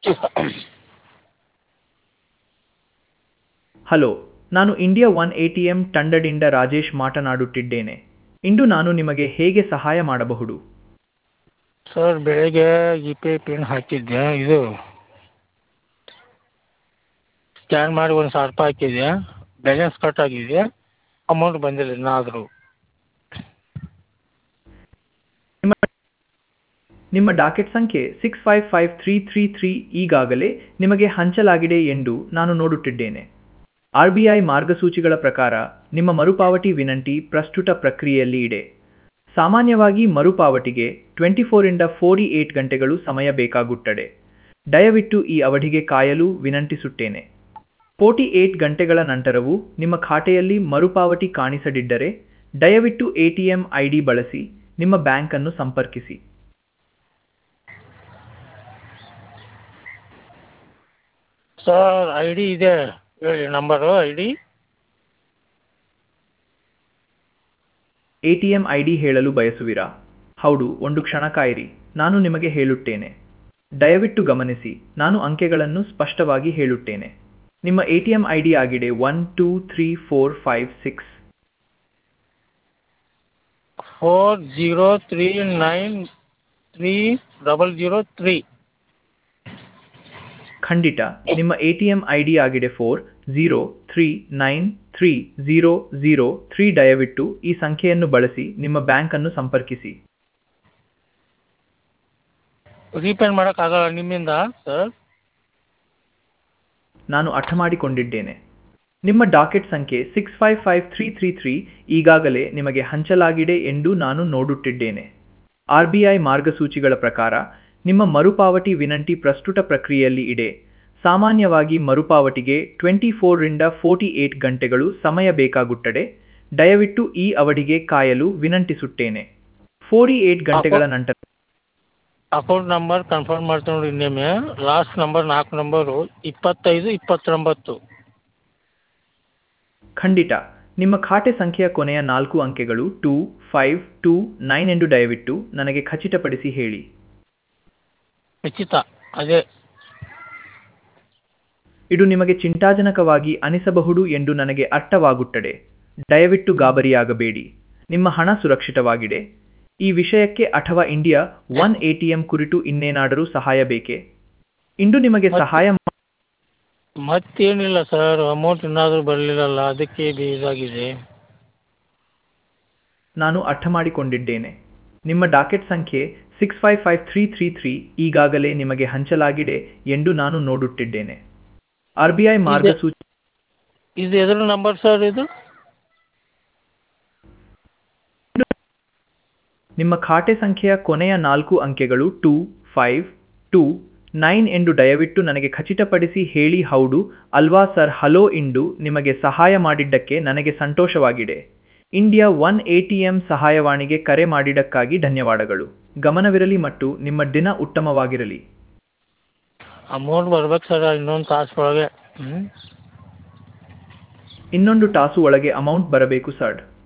hello ನಾನು India one A T M ತಂಡದಿಂದ ರಾಜೇಶ್ ಮಾತನಾಡುತ್ತಿದ್ದೇನೆ ಇಂದು ನಾನು ನಿಮಗೆ ಹೇಗೆ ಸಹಾಯ ಮಾಡಬಹುದು ಸರ್ ಬೆಳಗ್ಗೆ ಜಿ ಪೇ ಪಿನ್ ಹಾಕಿದ್ದೆ ಇದು ಸ್ಕ್ಯಾನ್ ಮಾಡಿ ಒಂದು ಸಾವಿರ ರೂಪಾಯಿ ಹಾಕಿದ್ದೆ ಬ್ಯಾಲೆನ್ಸ್ ಕಟ್ ಆಗಿದೆ ಅಮೌಂಟ್ ಬಂದಿಲ್ಲ ಇನ್ನಾದರೂ ನಿಮ್ಮ ನಿಮ್ಮ ಡಾಕೆಟ್ ಸಂಖ್ಯೆ six five five three three three ಈಗಾಗಲೇ ನಿಮಗೆ ಹಂಚಲಾಗಿದೆ ಎಂದು ನಾನು ನೋಡುತ್ತಿದ್ದೇನೆ ಆರ್ ಬಿ ಐ ಮಾರ್ಗಸೂಚಿಗಳ ಪ್ರಕಾರ ನಿಮ್ಮ ಮರುಪಾವತಿ ವಿನಂತಿ ಪ್ರಸ್ತುತ ಪ್ರಕ್ರಿಯೆಯಲ್ಲಿ ಇದೆ ಸಾಮಾನ್ಯವಾಗಿ ಮರುಪಾವತಿಗೆ ಟ್ವೆಂಟಿ ಫೋರಿಂದ ಫೋರ್ಟಿ ಏಟ್ ಗಂಟೆಗಳು ಸಮಯ ಬೇಕಾಗುತ್ತದೆ ದಯವಿಟ್ಟು ಈ ಅವಧಿಗೆ ಕಾಯಲು ವಿನಂತಿಸುತ್ತೇನೆ ಫೋರ್ಟಿ ಏಟ್ ಗಂಟೆಗಳ ನಂತರವೂ ನಿಮ್ಮ ಖಾತೆಯಲ್ಲಿ ಮರುಪಾವತಿ ಕಾಣಿಸದಿದ್ದರೆ ದಯವಿಟ್ಟು A T M I D ಬಳಸಿ ನಿಮ್ಮ ಬ್ಯಾಂಕನ್ನು ಸಂಪರ್ಕಿಸಿ ಸರ್ ಐ ಡಿ ಇದೆ ಹೇಳಿ number I D A T M I D ಹೇಳಲು ಬಯಸುವಿರಾ ಹೌದು ಒಂದು ಕ್ಷಣ ಕಾಯಿರಿ ನಾನು ನಿಮಗೆ ಹೇಳುತ್ತೇನೆ ದಯವಿಟ್ಟು ಗಮನಿಸಿ ನಾನು ಅಂಕೆಗಳನ್ನು ಸ್ಪಷ್ಟವಾಗಿ ಹೇಳುತ್ತೇನೆ ನಿಮ್ಮ A T M I D ಆಗಿದೆ one two three four five six four zero three nine three double zero three ಖಂಡಿತ ನಿಮ್ಮ A T M I D ಆಗಿದೆ four zero three nine three zero zero three ದಯವಿಟ್ಟು ಈ ಸಂಖ್ಯೆಯನ್ನು ಬಳಸಿ ನಿಮ್ಮ ಬ್ಯಾಂಕನ್ನು ಸಂಪರ್ಕಿಸಿ ರೀಪೇಂಟ್ ಮಾಡೋಕ್ಕಾಗಲ್ಲ ನಿಮ್ಮಿಂದ ಸರ್ ನಾನು ಅರ್ಥ ಮಾಡಿಕೊಂಡಿದ್ದೇನೆ ನಿಮ್ಮ ಡಾಕೆಟ್ ಸಂಖ್ಯೆ six five five three three three ಈಗಾಗಲೇ ನಿಮಗೆ ಹಂಚಲಾಗಿದೆ ಎಂದು ನಾನು ನೋಡುತ್ತಿದ್ದೇನೆ ಆರ್ ಬಿ ಐ ಮಾರ್ಗಸೂಚಿಗಳ ಪ್ರಕಾರ ನಿಮ್ಮ ಮರುಪಾವತಿ ವಿನಂತಿ ಪ್ರಸ್ತುತ ಪ್ರಕ್ರಿಯೆಯಲ್ಲಿ ಇದೆ ಸಾಮಾನ್ಯವಾಗಿ ಮರುಪಾವತಿಗೆ ಟ್ವೆಂಟಿ ಫೋರ್ರಿಂದ ಫೋರ್ಟಿ ಏಟ್ ಗಂಟೆಗಳು ಸಮಯ ಬೇಕಾಗುತ್ತದೆ ದಯವಿಟ್ಟು ಈ ಅವಧಿಗೆ ಕಾಯಲು ವಿನಂತಿಸುತ್ತೇನೆ ಫೋರ್ಟಿ ಏಟ್ ಗಂಟೆಗಳ ನಂತರ ಅಕೌಂಟ್ ನಂಬರ್ ಕನ್ಫರ್ಮ್ ಮಾಡ್ತೀನಿ ನೋಡಿ ಇನ್ನೊಮ್ಮೆ ಲಾಸ್ಟ್ ನಂಬರ್ ನಾಲ್ಕು ನಂಬರು ಇಪ್ಪತ್ತೈದು ಇಪ್ಪತ್ತೊಂಬತ್ತು ಖಂಡಿತ ನಿಮ್ಮ ಖಾತೆ ಸಂಖ್ಯೆಯ ಕೊನೆಯ ನಾಲ್ಕು ಅಂಕೆಗಳು ಟೂ ಫೈವ್ ಟೂ ನೈನ್ ಎಂದು ದಯವಿಟ್ಟು ನನಗೆ ಖಚಿತಪಡಿಸಿ ಹೇಳಿ ಖಚಿತ ಅದೇ ಇದು ನಿಮಗೆ ಚಿಂತಾಜನಕವಾಗಿ ಅನಿಸಬಹುದು ಎಂದು ನನಗೆ ಅರ್ಥವಾಗುತ್ತದೆ ದಯವಿಟ್ಟು ಗಾಬರಿಯಾಗಬೇಡಿ ನಿಮ್ಮ ಹಣ ಸುರಕ್ಷಿತವಾಗಿದೆ ಈ ವಿಷಯಕ್ಕೆ ಅಥವಾ India one A T M ಕುರಿತು ಇನ್ನೇನಾದರೂ ಸಹಾಯ ಬೇಕೇ ಇಂದು ನಿಮಗೆ ಸಹಾಯ ಮಾ- ಮತ್ತೇನಿಲ್ಲ ಸರ್ ಅಮೌಂಟ್ ಇನ್ನಾದರೂ ಬರಲಿಲ್ಲಲ್ಲ ಅದಕ್ಕೆ ಇದಾಗಿದೆ ನಾನು ಅರ್ಥ ಮಾಡಿಕೊಂಡಿದ್ದೇನೆ ನಿಮ್ಮ ಡಾಕೆಟ್ ಸಂಖ್ಯೆ six five five three three three ಈಗಾಗಲೇ ನಿಮಗೆ ಹಂಚಲಾಗಿದೆ ಎಂದು ನಾನು ನೋಡುತ್ತಿದ್ದೇನೆ ಆರ್ ಬಿ ಐ ಮಾರ್ಗಸೂಚಿ ಇದು ಎದ್ರ ನಂಬರ್ ಸರ್ ಇದು ನಿಮ್ಮ ಖಾತೆ ಸಂಖ್ಯೆಯ ಕೊನೆಯ ನಾಲ್ಕು ಅಂಕೆಗಳು ಟೂ ಫೈವ್ ಟೂ ನೈನ್ ಎಂದು ದಯವಿಟ್ಟು ನನಗೆ ಖಚಿತಪಡಿಸಿ ಹೇಳಿ ಹೌದು ಅಲ್ವಾ ಸರ್ ಹಲೋ ಇಂದು ನಿಮಗೆ ಸಹಾಯ ಮಾಡಿದ್ದಕ್ಕೆ ನನಗೆ ಸಂತೋಷವಾಗಿದೆ India one A T M ಸಹಾಯವಾಣಿಗೆ ಕರೆ ಮಾಡಿದ್ದಕ್ಕಾಗಿ ಧನ್ಯವಾದಗಳು ಗಮನವಿರಲಿ ಮತ್ತು ನಿಮ್ಮ ದಿನ ಉತ್ತಮವಾಗಿರಲಿ ಅಮೌಂಟ್ ಬರ್ಬೇಕು ಸರ್ ಇನ್ನೊಂದು ತಾಸು ಒಳಗೆ ಹ್ಞೂ ಇನ್ನೊಂದು ತಾಸು ಒಳಗೆ ಅಮೌಂಟ್ ಬರಬೇಕು ಸರ್